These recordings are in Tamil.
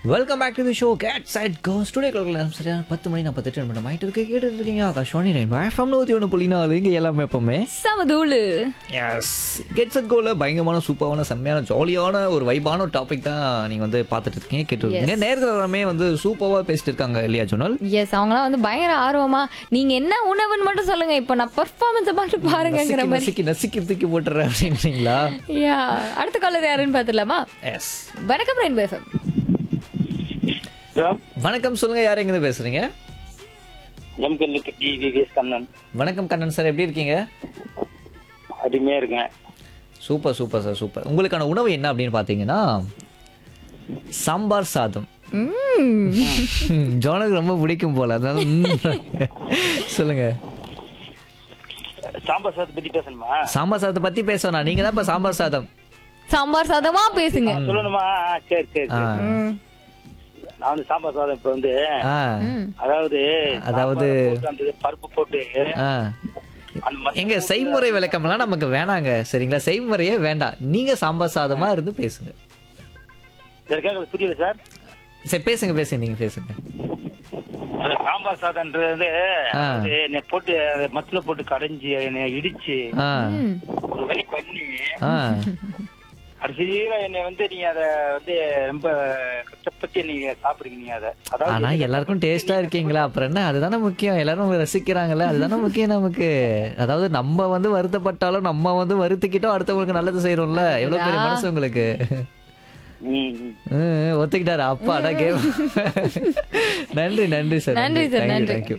Welcome back to the show gate side go studio சரியான பத்து மணி நான் பத்து மணி ஆயிட்டு இருக்கு கேட்டு இருக்கீங்க ஆகாஷ் ரெயின் எஃப்எம் நூற்றி ஒன்று புள்ளி நாலு இங்கே எல்லாமே எப்பவுமே சமதூளு எஸ் கெட்ஸ் அட் கோல பயங்கரமான சூப்பரான செம்மையான ஜாலியான ஒரு வைபான ஒரு டாபிக் தான் நீங்கள் வந்து பார்த்துட்டு இருக்கீங்க கேட்டு இருக்கீங்க நேர்கள் எல்லாமே வந்து சூப்பராக பேசிட்டு இருக்காங்க இல்லையா ஜோனல் எஸ் அவங்களாம் வந்து பயங்கர ஆர்வமா நீங்க என்ன உணவுன்னு மட்டும் சொல்லுங்க இப்போ நான் பெர்ஃபார்மன்ஸ் மட்டும் பாருங்கங்கிற நசுக்கி மாதிரி நசுக்கி நசுக்கி தூக்கி போட்டுறேன் அப்படின்றீங்களா யா அடுத்த காலர் யாருன்னு பார்த்துடலாமா எஸ் வணக்கம் ரெயின்போ எஃப்எம் ஹலோ வணக்கம் சொல்லுங்க யார் எங்கேருந்து பேசுறீங்க எம்கல் டி விவிஎஸ் கண்ணன் வணக்கம் கண்ணன் சார் எப்படி இருக்கீங்க அருமையா இருக்கேன் சூப்பர் சூப்பர் சார் சூப்பர் உங்களுக்கான உணவு என்ன அப்படின்னு பார்த்தீங்கன்னா சாம்பார் சாதம் ம், ஜோனுக்கு ரொம்ப பிடிக்கும் போல அதனால ம். சொல்லுங்க சாம்பார் சாதத்தை பத்தி பேசணுமா சாம்பார் சாதத்தை பத்தி பேசணும் நீங்க தான் இப்ப சாம்பார் சாதம் சாம்பார் சாதமா பேசுங்க சொல்லணுமா ஆ, சரி சரி ஆ, சரி. ம். நான் வந்து சாம்பார் சாதம் இப்ப வந்து ஆ, ம். அதாவது அதாவது- சாம்பார் போட்டு அந்த பருப்பு போட்டு ஆ. அந்த மசாலா எங்க செய்முறை விளக்கம்லாம் நமக்கு வேணாங்க சரிங்களா செய்முறையே வேண்டாம் நீங்க சாம்பார் சாதமா இருந்து பேசுங்க இருக்கா உங்களுக்கு புரியல சார் சரி பேசுங்க பேசுங்க நீங்க பேசுங்க அந்த சாம்பார் சாதம்ன்றது வந்து ஆ. அது என்னை போட்டு அதை மத்துல போட்டு கடைஞ்சி என்னை இடிச்சு ஆ ம். ஒரு வழி பண்ணி ஆ கடைசியில என்னை வந்து நீங்க அதை வந்து ரொம்ப கஷ்டப்பட்டு நீங்க சாப்பிடுறீங்க நீங்க அதை ஆனா அதாவது எல்லாருக்கும் டேஸ்டா இருக்கீங்களா அப்புறம் என்ன அதுதானே முக்கியம் எல்லாரும் ரசிக்கிறாங்கல்ல அதுதானே முக்கியம் நமக்கு அதாவது நம்ம வந்து வருத்தப்பட்டாலும் நம்ம வந்து வருத்திக்கிட்டோம் அடுத்தவங்களுக்கு நல்லது செய்யறோம்ல எவ்வளவு பெரிய மனசு உங்களுக்கு ம், ம். ம், ஒத்துக்கிட்டாரு அப்பாடா கேம் நன்றி நன்றி சார் நன்றி sir, நன்றி. தேங்க்யூ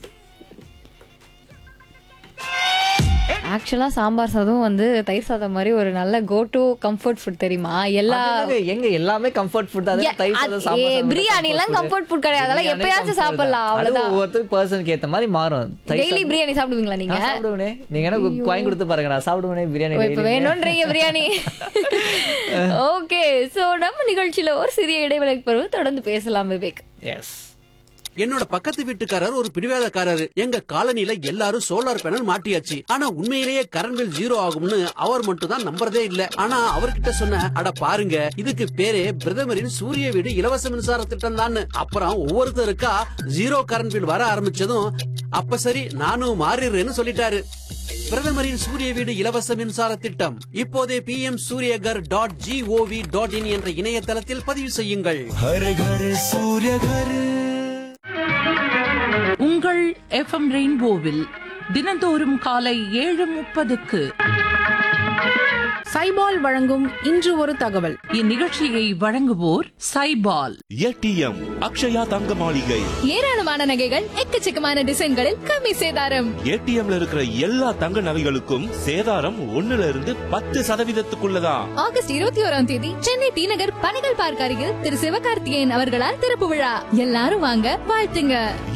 ஆக்சுவலா சாம்பார் சாதம் வந்து தயிர் சாதம் மாதிரி ஒரு நல்ல கோ டு கம்ஃபர்ட் ஃபுட் தெரியுமா எல்லா எங்க எல்லாமே கம்ஃபர்ட் ஃபுட் அது Yeah, தயிர் அது- சாதம் சாம்பார் ஏ, சாதம் பிரியாணி எல்லாம் comfort food கிடையாது. அதெல்லாம் பிரியாணி எப்பயாச்சும் comfort சாப்பிடலாம், தான். அது அவ்வளவுதான். ஒவ்வொருத்தர் பர்சனுக்கு ஏத்த மாதிரி மாறும் தயிர் டெய்லி பிரியாணி சாப்பிடுவீங்களா நீங்க நான் சாப்பிடுவேனே நீங்க என்ன வாங்கி கொடுத்து பாருங்க நான் சாப்பிடுவேனே பிரியாணி ஓ, இப்ப daily. வேணும்ன்றீங்க பிரியாணி ஓகே சோ நம்ம நிகழ்ச்சியில ஒரு சிறிய இடைவெளிக்கு பிறகு தொடர்ந்து பேசலாம் விவேக் Yes. என்னோட பக்கத்து வீட்டுக்காரர் ஒரு பிடிவாதக்காரர் எங்க காலனில எல்லாரும் சோலார் பேனல் மாட்டியாச்சு ஆனா உண்மையிலேயே கரண்ட் பில் ஜீரோ ஆகும்னு அவர் மட்டும் தான் நம்புறதே இல்ல ஆனா அவர்கிட்ட சொன்ன அட பாருங்க இதுக்கு பேரே பிரதமரின் சூரிய வீடு இலவச மின்சார திட்டம் தான் அப்புறம் ஒவ்வொருத்தருக்கா ஜீரோ கரண்ட் பில் வர ஆரம்பிச்சதும் அப்ப சரி நானும் மாறிடுறேன்னு சொல்லிட்டாரு பிரதமரின் சூரிய வீடு இலவச மின்சார திட்டம் இப்போதே P M Suryaghar dot G O V dot in என்ற இணையதளத்தில் பதிவு செய்யுங்கள் உங்கள் எஃப்எம் ரெயின்போவில் தினந்தோறும் காலை ஏழு முப்பதுக்கு சைபால் வழங்கும் இன்று ஒரு தகவல் இந்நிகழ்ச்சியை வழங்குவோர் சைபால் ஏடிஎம் அக்ஷயா தங்க மாளிகை ஏராளமான நகைகள் எக்கச்சக்கமான டிசைன்களில் கம்மி சேதாரம் ஏடிஎம்ல இருக்கிற எல்லா தங்க நகைகளுக்கும் சேதாரம் ஒண்ணுல இருந்து பத்து சதவீதத்துக்குள்ளதான் ஆகஸ்ட் இருபத்தி ஓராம் தேதி சென்னை டி நகர் பனகல் பார்க் அருகில் திரு சிவகார்த்திகேயன் அவர்களால் திறப்பு விழா எல்லாரும் வாங்க வாழ்த்துங்க